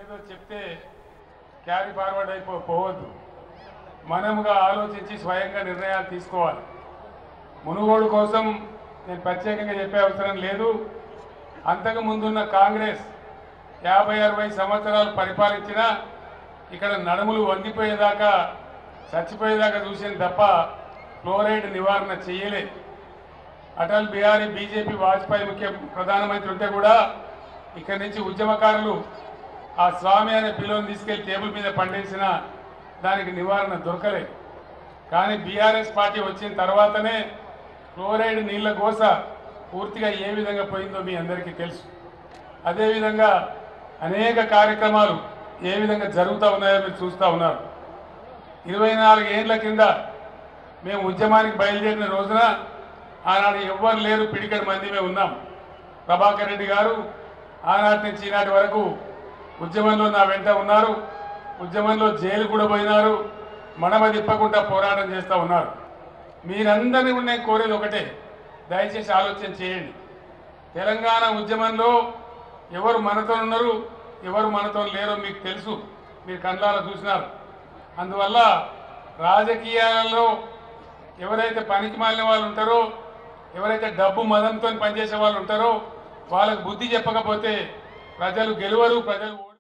ఏదో చెప్తే carry forward అయిపో పోవద్దు మనముగా ఆలోచించి స్వయంగా నిర్ణయాలు తీసుకోవాలి మునుగోడు కోసం నేను ప్రత్యేకంగా చెప్పే అవసరం లేదు అంతకు ముందున్న కాంగ్రెస్ యాభై అరవై సంవత్సరాలు పరిపాలించినా ఇక్కడ నడుములు వంగిపోయేదాకా చచ్చిపోయేదాకా చూసింది తప్ప ఫ్లోరైడ్ నివారణ చేయలే అటల్ బిహారీ బీజేపీ వాజ్పేయి ముఖ్య ప్రధానమంత్రి ఉంటే కూడా ఇక్కడి నుంచి ఉద్యమకారులు ఆ స్వామి అనే పిలువని తీసుకెళ్లి టేబుల్ మీద పండేసిన దానికి నివారణ దొరకలేదు కానీ బీఆర్ఎస్ పార్టీ వచ్చిన తర్వాతనే ఫ్లోరైడ్ నీళ్ల గోస పూర్తిగా ఏ విధంగా పోయిందో మీ అందరికీ తెలుసు అదేవిధంగా అనేక కార్యక్రమాలు ఏ విధంగా జరుగుతూ ఉన్నాయో మీరు చూస్తూ ఉన్నారు ఇరవై నాలుగు ఏళ్ల కింద మేము ఉద్యమానికి బయలుదేరిన రోజున ఆనాడు ఎవ్వరు లేరు పిడికడి మంది మేము ఉన్నాం ప్రభాకర్ రెడ్డి గారు ఆనాటి నుంచి ఈనాటి వరకు ఉద్యమంలో నా వెంట ఉన్నారు ఉద్యమంలో జైలు కూడా పోయినారు మడమ తిప్పకుండా పోరాటం చేస్తూ ఉన్నారు మీరందరినీ కూడా నేను కోరేది ఒకటే దయచేసి ఆలోచన చేయండి తెలంగాణ ఉద్యమంలో ఎవరు మనతో ఉన్నారు ఎవరు మనతో లేరో మీకు తెలుసు మీరు కండ్లారా చూసినారు అందువల్ల రాజకీయాలలో ఎవరైతే పనికి మాలిన వాళ్ళు ఉంటారో ఎవరైతే డబ్బు మదంతో పనిచేసే వాళ్ళు ఉంటారో వాళ్ళకు బుద్ధి చెప్పకపోతే ప్రజలు గెలవరు ప్రజలు ఓడి